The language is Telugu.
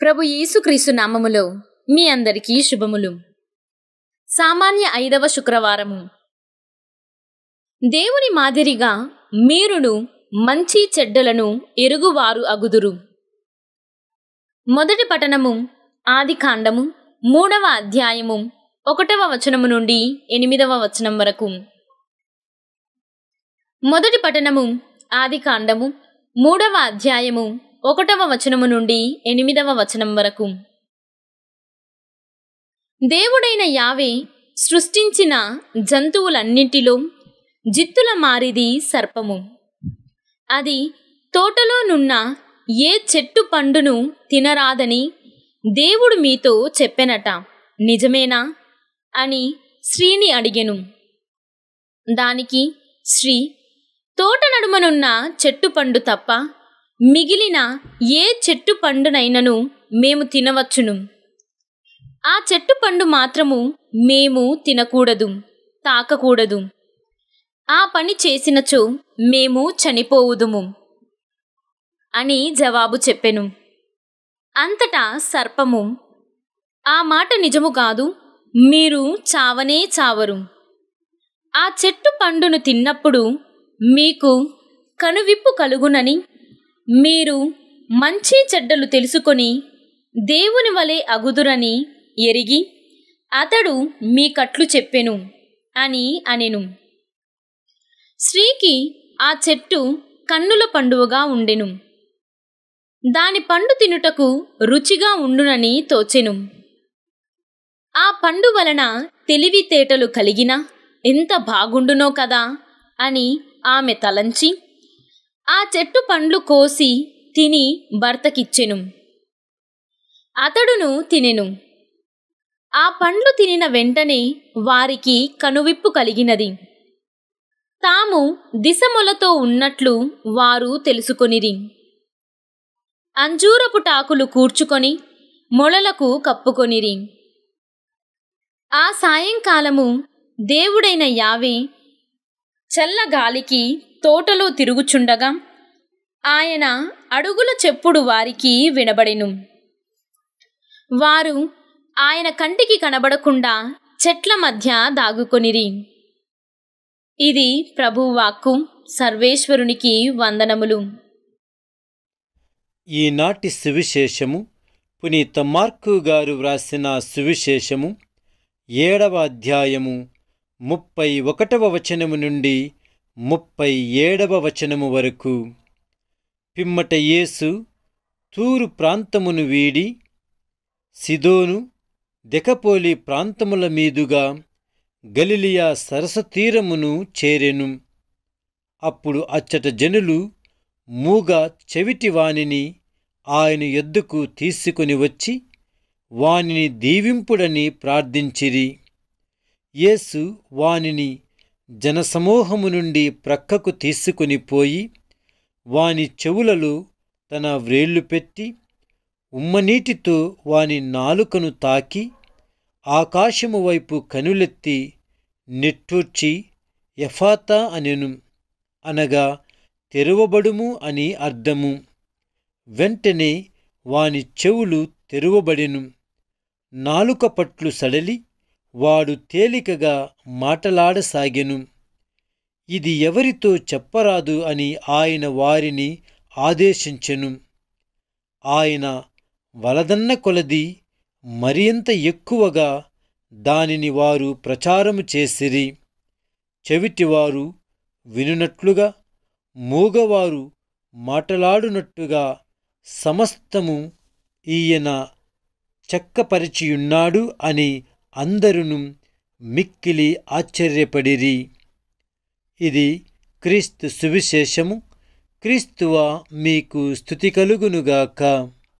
ప్రభు యేసుక్రీస్తు నామములో మీ అందరికీ శుభములు సామాన్య ఐదవ శుక్రవారము దేవుని మాదిరిగా మీరును మంచి చెడ్డలను ఎరుగువారు అగుదురు మొదటి పఠనము ఆది కాండము మూడవ అధ్యాయము ఒకటవ వచనము నుండి ఎనిమిదవ వచనం వరకు మొదటి పఠనము ఆది కాండము మూడవ అధ్యాయము ఒకటవ వచనము నుండి ఎనిమిదవ వచనం వరకు దేవుడైన యావే సృష్టించిన జంతువులన్నింటిలో జిత్తుల మారిది సర్పము అది తోటలోనున్న ఏ చెట్టు పండును తినరాదని దేవుడు మీతో చెప్పెనట నిజమేనా అని శ్రీని అడిగెను దానికి శ్రీ తోట నడుమనున్న చెట్టు పండు తప్ప మిగిలిన ఏ చెట్టు పండునైనను మేము తినవచ్చును ఆ చెట్టు పండు మాత్రము మేము తినకూడదు తాకకూడదు ఆ పని చేసినచో మేము చనిపోవుదుము అని జవాబు చెప్పెను అంతటా సర్పము ఆ మాట నిజము కాదు మీరు చావనే చావరు ఆ చెట్టు పండును తిన్నప్పుడు మీకు కనువిప్పు కలుగునని మీరు మంచి చెడ్డలు తెలుసుకొని దేవుని వలె అగుదురని ఎరిగి అతడు మీ కట్లు చెప్పెను అని అనెను స్త్రీకి ఆ చెట్టు కన్నుల పండువగా ఉండెను దాని పండు తినుటకు రుచిగా ఉండునని తోచెను ఆ పండు వలన తెలివితేటలు కలిగిన ఎంత బాగుండునో కదా అని ఆమె తలంచి ఆ చెట్టు పండ్లు కోసి తిని భర్తకిచ్చెను అతడును తినెను ఆ పండ్లు తినిన వెంటనే వారికి కనువిప్పు కలిగినది తాము దిశమొలతో ఉన్నట్లు వారు తెలుసుకొనిరి అంజూరపు టాకులు కూర్చుకొని మొలలకు కప్పుకొనిరి ఆ సాయంకాలము దేవుడైన యావే చల్లగాలికి తోటలో తిరుగుచుండగా ఆయన అడుగుల చెప్పుడు వారికి వినబడెను వారు ఆయన కంటికి కనబడకుండా చెట్ల మధ్య దాగుకొనిరి ఇది ప్రభువాక్కు సర్వేశ్వరునికి వందనములు ఈనాటి సువిశేషము పునీత మార్కు గారు వ్రాసిన సువిశేషము ఏడవ అధ్యాయము ముప్పై ఒకటవ వచనము నుండి ముప్పై ఏడవ వచనము వరకు పిమ్మట యేసు తూరు ప్రాంతమును వీడి సిదోను దెకపోలి ప్రాంతముల మీదుగా గలిలియా సరసతీరమును చేరెను అప్పుడు అచ్చట జనులు మూగ చెవిటి వానిని ఆయన ఎద్దుకు తీసుకుని వచ్చి వానిని దీవింపుడని ప్రార్థించిరి యేసు వానిని జనసమూహము నుండి ప్రక్కకు తీసుకుని పోయి వాని చెవులలో తన వ్రేళ్లు పెట్టి ఉమ్మనీటితో వాని నాలుకను తాకి ఆకాశము వైపు కనులెత్తి నిట్టూర్చి ఎఫాతా అనెను అనగా తెరువబడుము అని అర్థము వెంటనే వాని చెవులు తెరువబడెను నాలుక పట్లు సడలి వాడు తేలికగా మాటలాడసాగెను ఇది ఎవరితో చెప్పరాదు అని ఆయన వారిని ఆదేశించెను ఆయన వలదన్న కొలది మరింత ఎక్కువగా దానిని వారు ప్రచారము చేసిరి చెవిటివారు వినునట్లుగా మూగవారు మాటలాడునట్టుగా సమస్తము ఈయన చెక్కపరిచియున్నాడు అని అందరును మిక్కిలి ఆశ్చర్యపడిరి ఇది క్రీస్తు సువిశేషము క్రీస్తువ మీకు స్థుతి కలుగునుగాక